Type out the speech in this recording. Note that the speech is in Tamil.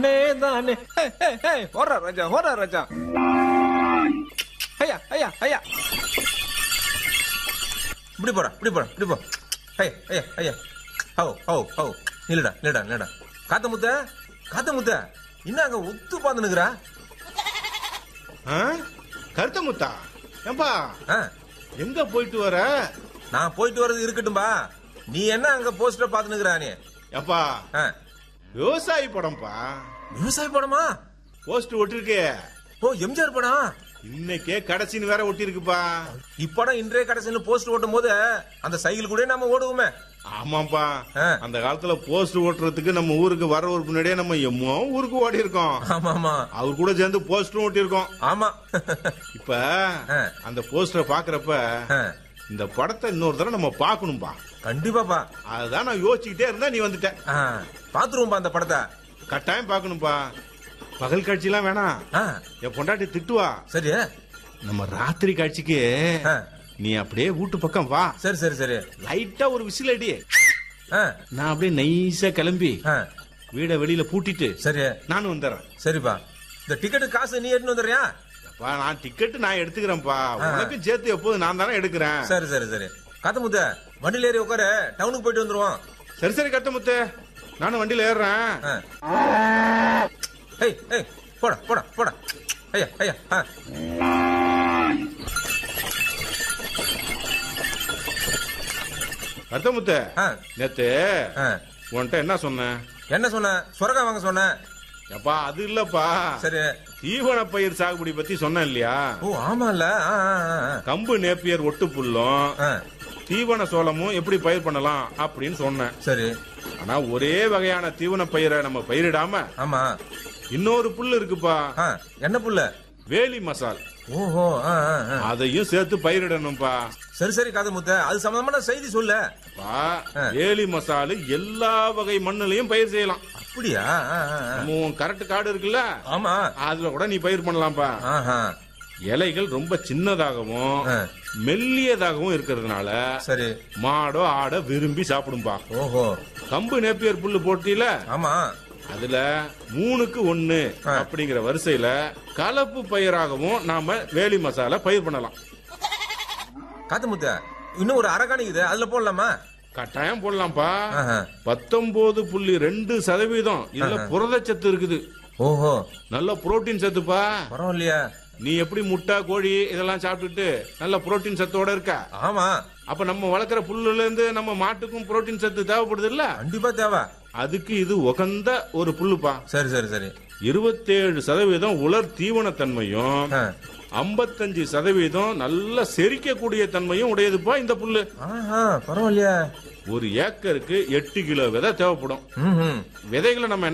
தானே ஓடுறா ராஜா ஓடுறா ராஜா ஐயா ஐயா ஐயா இப்படி போடா இப்படி போடா இப்படி போ ஐயா ஐயா ஐயா ஹவு ஹவு ஹவு நில்லுடா நில்லுடா நில்லுடா காத்த முத்த காத்த முத்த என்ன அங்க ஒத்து பாந்து நிக்கிறா ஆ? கருத்த முத்தா ஏம்பா ஆ, எங்க போயிட்டு வர நான் போயிட்டு வர்றது இருக்கட்டும்பா நீ என்ன அங்க போஸ்டர் பாத்து நிக்கிறா நீ ஏப்பா ஆ, விவசாயி படம்பா விவசாய படமா போஸ்ட் ஒட்டிருக்கே ஓ எம்ஜிஆர் படம் இன்னைக்கே கடைசின்னு வேற ஒட்டிருக்குப்பா இப்படம் இன்றைய கடைசின்னு போஸ்ட் ஓட்டும் போது அந்த சைக்கிள் கூட நம்ம ஓடுவோமே ஆமாப்பா ஆ. அந்த காலத்துல போஸ்ட் ஓட்டுறதுக்கு நம்ம ஊருக்கு வர ஒரு முன்னாடியே நம்ம எம்மோ ஊருக்கு ஓடி இருக்கோம் ஆமா ஆமா அவர் கூட சேர்ந்து போஸ்டரும் ஒட்டியிருக்கோம் ஆமா இப்ப ஆ. அந்த போஸ்டரை பாக்குறப்ப ஆ, இந்த படத்தை இன்னொரு தடவை நம்ம பார்க்கணும்பா கண்டிப்பாப்பா அதுதான் நான் யோசிச்சுக்கிட்டே இருந்தா நீ வந்துட்ட ஆ, பாத்துருவோம்பா அந்த படத்தை கட்டாயம் பார்க்கணும்பா பகல் காட்சிலாம் வேணாம் ஆ, என் பொண்டாட்டி திட்டுவா சரி நம்ம ராத்திரி காட்சிக்கு ஆ, நீ அப்படியே வீட்டு பக்கம் வா சரி சரி சரி லைட்டா ஒரு விசில் அடி ஆ, நான் அப்படியே நைஸா கிளம்பி ஆ, வீட வெளியில பூட்டிட்டு சரி நானும் வந்துடுறேன் சரிப்பா இந்த டிக்கெட்டு காசு நீ எடுத்துன்னு வந்துடுறியா அப்பா நான் டிக்கெட் நான் எடுத்துக்கிறேன்ப்பா உனக்கும் சேர்த்து எப்போது நான் தானே எடுக்கிறேன் சரி சரி சரி காத்தமுத்த வண்டியில ஏறி உட்காரு டவுனுக்கு போயிட்டு வந்துருவோம் சரி சரி கட்டமுத்து நானும் வண்டியில ஏறுறேன் ஆ. ஏய் ஏய் போடா போடா போடா ஐயா ஐயா ஆ. கட்டமுத்து ஆ, நேத்து ஆ. உன்கிட்ட என்ன சொன்னேன் என்ன சொன்ன சொரக்கா வாங்க சொன்ன அப்பா அது இல்லப்பா சரி தீவன பயிர் சாகுபடி பத்தி சொன்னேன் இல்லையா ஓ ஆமால ஆ, ஆ, ஆ, ஆ. கம்பு நேப்பியர் ஒட்டு புல்லும் ஆ, தீவன சோளமும் எப்படி பயிர் பண்ணலாம் அப்படின்னு சொன்னேன் சரி ஆனா ஒரே வகையான தீவன பயிரை நம்ம பயிரிடாம ஆமா இன்னொரு புல் இருக்குப்பா ஆ, என்ன புல்ல வேலி மசால் ஓஹோ ஆ, ஆ, ஆ. அதையும் சேர்த்து பயிரிடணும்பா சரி சரி காதமுத்த அது சம்பந்தமான செய்தி சொல்லு பா, ஆ. வேலி மசாலு எல்லா வகை மண்ணுலயும் பயிர் செய்யலாம் அப்படியா ஆ, ஆ, ஆ. நம்ம கரெக்ட் காடு இருக்குல்ல ஆமா அதுல கூட நீ பயிர் பண்ணலாம்ப்பா ஆஹா இலைகள் ரொம்ப சின்னதாகவும் ஆ. மெல்லியதாகவும் இருக்கிறதுனால சரி மாடோ ஆடோ விரும்பி சாப்பிடும்பா ஓஹோ கம்பு நேப்பியர் புல்லு போட்டியில ஆமா அதுல மூணுக்கு ஒண்ணு ஆ. அப்படிங்கிற வரிசையில கலப்பு பயிராகவும் நாம வேலி மசாலா பயிர் பண்ணலாம் காத்தமுத்த இன்னும் ஒரு அரகாணிக்குது அதுல போடலாமா கட்டாயம் போடலாம்ப்பா ஆஹா. பத்தொன்பது புள்ளி ரெண்டு சதவீதம் இதுல புரதச்சத்து இருக்குது ஓஹோ நல்ல புரோட்டீன் சத்துப்பா பரவாயில்லையா நீ எப்படி முட்டை கோழி இதெல்லாம் சாப்பிட்டுட்டு நல்ல புரோட்டீன் சத்தோட இருக்க ஆமா அப்ப நம்ம வளர்க்குற புல்லுல இருந்து நம்ம மாட்டுக்கும் புரோட்டீன் சத்து தேவைப்படுது இல்ல கண்டிப்பா தேவை அதுக்கு இது உகந்த ஒரு புல்லுப்பா சரி சரி சரி இருபத்தேழு சதவீதம் உலர் தீவனத்தன்மையும் ஆ. ஐம்பத்தஞ்சு சதவீதம் நல்ல செரிக்கக்கூடிய தன்மையும் உடையதுப்பா இந்த புல்லு ஆஹா பரவாயில்லையா ஒரு ஏக்கருக்கு எட்டு கிலோ விதை தேவைப்படும் ம் விதைகளை நம்ம